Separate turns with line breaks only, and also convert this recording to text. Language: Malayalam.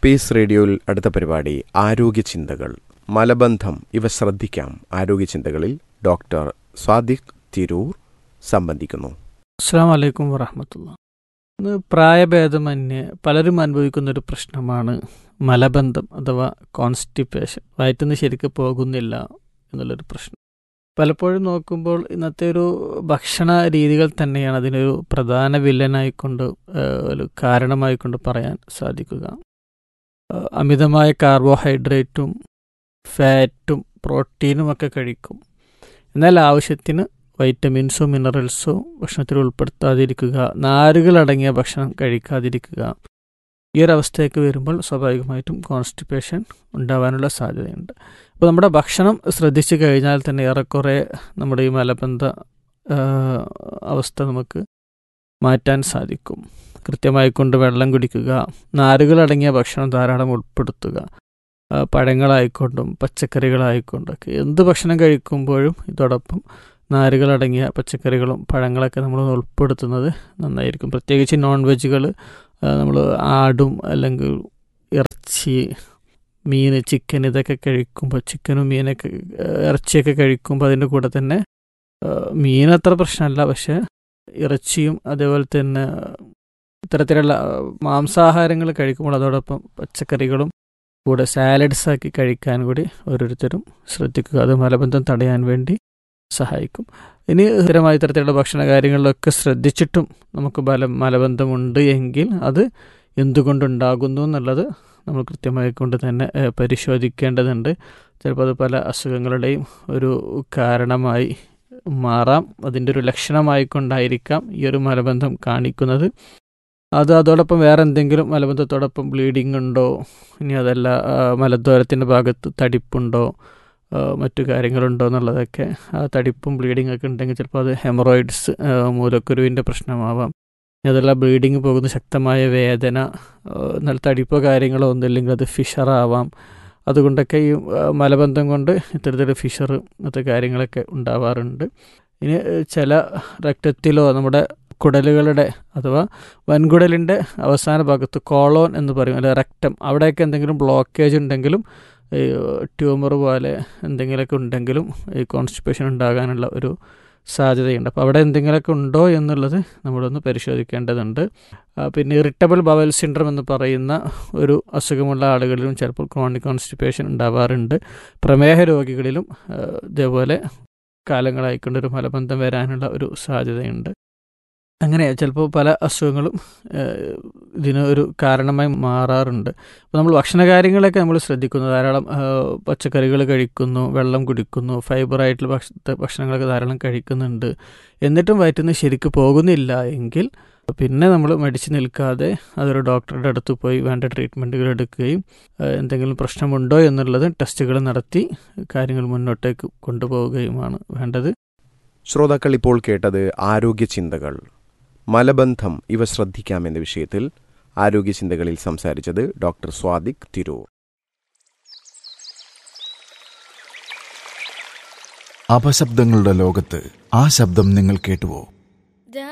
പീസ് റേഡിയോയിൽ അടുത്ത പരിപാടി ആരോഗ്യ ചിന്തകൾ മലബന്ധം ഇവ ശ്രദ്ധിക്കാം ആരോഗ്യ ചിന്തകളിൽ ഡോക്ടർ സ്വാദിഖ് തിരൂർ സംബന്ധിക്കുന്നു
അസ്സാം വലൈക്കും വറഹമത്തുള്ള ഇന്ന് പ്രായഭേദമന്യേ പലരും അനുഭവിക്കുന്ന ഒരു പ്രശ്നമാണ് മലബന്ധം അഥവാ കോൺസ്റ്റിപ്പേഷൻ വയറ്റുനിന്ന് ശരിക്കും പോകുന്നില്ല എന്നുള്ളൊരു പ്രശ്നം പലപ്പോഴും നോക്കുമ്പോൾ ഇന്നത്തെ ഒരു ഭക്ഷണ രീതികൾ തന്നെയാണ് അതിനൊരു പ്രധാന വില്ലനായിക്കൊണ്ട് ഏഹ്, ഒരു കാരണമായിക്കൊണ്ട് പറയാൻ സാധിക്കുക ഏഹ്, അമിതമായ കാർബോഹൈഡ്രേറ്റും ഫാറ്റും പ്രോട്ടീനും ഒക്കെ കഴിക്കും എന്നാൽ ആവശ്യത്തിന് വൈറ്റമിൻസോ മിനറൽസോ ഭക്ഷണത്തിൽ ഉൾപ്പെടുത്താതിരിക്കുക നാരുകളടങ്ങിയ ഭക്ഷണം കഴിക്കാതിരിക്കുക ഈ ഒരു അവസ്ഥയൊക്കെ വരുമ്പോൾ സ്വാഭാവികമായിട്ടും കോൺസ്റ്റിപ്പേഷൻ ഉണ്ടാവാനുള്ള സാധ്യതയുണ്ട് അപ്പോൾ നമ്മുടെ ഭക്ഷണം ശ്രദ്ധിച്ചു കഴിഞ്ഞാൽ തന്നെ ഏറെക്കുറെ നമ്മുടെ ഈ മലബന്ധ ആ, അവസ്ഥ നമുക്ക് മാറ്റാൻ സാധിക്കും കൃത്യമായി കൊണ്ട് വെള്ളം കുടിക്കുക നാരുകളടങ്ങിയ ഭക്ഷണം ധാരാളം ഉൾപ്പെടുത്തുക ആ, പഴങ്ങളായിക്കൊണ്ടും പച്ചക്കറികളായിക്കൊണ്ടൊക്കെ എന്ത് ഭക്ഷണം കഴിക്കുമ്പോഴും ഇതോടൊപ്പം നാരുകളടങ്ങിയ പച്ചക്കറികളും പഴങ്ങളൊക്കെ നമ്മൾ ഉൾപ്പെടുത്തുന്നത് നന്നായിരിക്കും പ്രത്യേകിച്ച് നോൺ വെജുകൾ നമ്മൾ ആടും അല്ലെങ്കിൽ ഇറച്ചി മീൻ ചിക്കൻ ഇതൊക്കെ കഴിക്കുമ്പോൾ ചിക്കനും മീനൊക്കെ ആ, ഇറച്ചിയൊക്കെ കഴിക്കുമ്പോൾ അതിൻ്റെ കൂടെ തന്നെ ആ, മീൻ അത്ര പ്രശ്നമല്ല പക്ഷേ ഇറച്ചിയും അതേപോലെ തന്നെ ഇത്തരത്തിലുള്ള ആ, മാംസാഹാരങ്ങൾ കഴിക്കുമ്പോൾ അതോടൊപ്പം പച്ചക്കറികളും കൂടെ സാലഡ്സ് ആക്കി കഴിക്കാൻ കൂടി ഓരോരുത്തരും ശ്രദ്ധിക്കുക അത് മലബന്ധം തടയാൻ വേണ്ടി സഹായിക്കും ഇനി സ്ഥിരമായ തരത്തിലുള്ള ഭക്ഷണ കാര്യങ്ങളിലൊക്കെ ശ്രദ്ധിച്ചിട്ടും നമുക്ക് ബലം മലബന്ധമുണ്ട് എങ്കിൽ അത് എന്തുകൊണ്ടുണ്ടാകുന്നു എന്നുള്ളത് നമ്മൾ കൃത്യമായി കൊണ്ട് തന്നെ ഏഹ്, പരിശോധിക്കേണ്ടതുണ്ട് ചിലപ്പോൾ അത് പല അസുഖങ്ങളുടെയും ഒരു കാരണമായി മാറാം അതിൻ്റെ ഒരു ലക്ഷണമായി കൊണ്ടായിരിക്കാം ഈ ഒരു മലബന്ധം കാണിക്കുന്നത് അത് അതോടൊപ്പം വേറെ എന്തെങ്കിലും മലബന്ധത്തോടൊപ്പം ബ്ലീഡിംഗ് ഉണ്ടോ ഇനി അതല്ല ആ, മലദ്വാരത്തിൻ്റെ ഭാഗത്ത് തടിപ്പുണ്ടോ ആ, മറ്റു കാര്യങ്ങളുണ്ടോ എന്നുള്ളതൊക്കെ ആ തടിപ്പും ബ്ലീഡിംഗ് ഒക്കെ ഉണ്ടെങ്കിൽ ചിലപ്പോൾ അത് ഹെമറോയിഡ്സ് മൂലക്കുരുവിൻ്റെ പ്രശ്നമാവാം ഇനി അതല്ല ബ്ലീഡിങ് പോകുന്ന ശക്തമായ വേദന ആ, എന്നാൽ തടിപ്പോ കാര്യങ്ങളോ ഒന്നുമില്ലെങ്കിൽ അത് ഫിഷറാവാം അതുകൊണ്ടൊക്കെ ഈ ആ, മലബന്ധം കൊണ്ട് ഇത്തരത്തിൽ ഫിഷർ മറ്റു കാര്യങ്ങളൊക്കെ ഉണ്ടാവാറുണ്ട് ഇനി ഏ, ചില രക്തത്തിലോ നമ്മുടെ കുടലുകളുടെ അഥവാ വൻകുടലിൻ്റെ അവസാന ഭാഗത്ത് കോളോൺ എന്ന് പറയും അല്ലെ റക്റ്റം അവിടെയൊക്കെ എന്തെങ്കിലും ബ്ലോക്കേജ് ഉണ്ടെങ്കിലും ഈ ട്യൂമർ പോലെ എന്തെങ്കിലുമൊക്കെ ഉണ്ടെങ്കിലും ഈ കോൺസ്റ്റിപ്പേഷൻ ഉണ്ടാകാനുള്ള ഒരു സാധ്യതയുണ്ട് അപ്പോൾ അവിടെ എന്തെങ്കിലുമൊക്കെ ഉണ്ടോ എന്നുള്ളത് നമ്മളൊന്ന് പരിശോധിക്കേണ്ടതുണ്ട് ആ, പിന്നെ ഇറിറ്റബിൾ ബവൽ സിൻഡ്രം എന്ന് പറയുന്ന ഒരു അസുഖമുള്ള ആളുകളിലും ചിലപ്പോൾ ക്രോണിക് കോൺസ്റ്റിപ്പേഷൻ ഉണ്ടാവാറുണ്ട് പ്രമേഹ രോഗികളിലും ആ, ഇതേപോലെ കാലങ്ങളായിക്കൊണ്ടൊരു മലബന്ധം വരാനുള്ള ഒരു സാധ്യതയുണ്ട് അങ്ങനെ ചിലപ്പോൾ പല അസുഖങ്ങളും ഏഹ്, ഇതിന് ഒരു കാരണമായി മാറാറുണ്ട് അപ്പോൾ നമ്മൾ ഭക്ഷണകാര്യങ്ങളൊക്കെ നമ്മൾ ശ്രദ്ധിക്കുന്നു ധാരാളം പച്ചക്കറികൾ കഴിക്കുന്നു വെള്ളം കുടിക്കുന്നു ഫൈബറായിട്ടുള്ള ഭക്ഷ ഭക്ഷണങ്ങളൊക്കെ ധാരാളം കഴിക്കുന്നുണ്ട് എന്നിട്ടും വയറ്റുനിന്ന് ശരിക്ക് പോകുന്നില്ല എങ്കിൽ പിന്നെ നമ്മൾ മടിച്ചു നിൽക്കാതെ അതൊരു ഡോക്ടറുടെ അടുത്ത് പോയി വേണ്ട ട്രീറ്റ്മെൻറ്റുകൾ എടുക്കുകയും ഏഹ്, എന്തെങ്കിലും പ്രശ്നമുണ്ടോ എന്നുള്ളത് ടെസ്റ്റുകൾ നടത്തി കാര്യങ്ങൾ മുന്നോട്ടേക്ക് കൊണ്ടുപോവുകയുമാണ് വേണ്ടത്
ശ്രോതാക്കൾ ഇപ്പോൾ കേട്ടത് ആരോഗ്യ ചിന്തകൾ മലബന്ധം ഇവ ശ്രദ്ധിക്കാം എന്ന വിഷയത്തിൽ ആരോഗ്യ ചിന്തകളിൽ സംസാരിച്ചത് ഡോക്ടർ സ്വാദിഖ് തിരൂർ
അപശബ്ദങ്ങളുടെ ലോകത്ത് ആ ശബ്ദം നിങ്ങൾ കേട്ടുവോ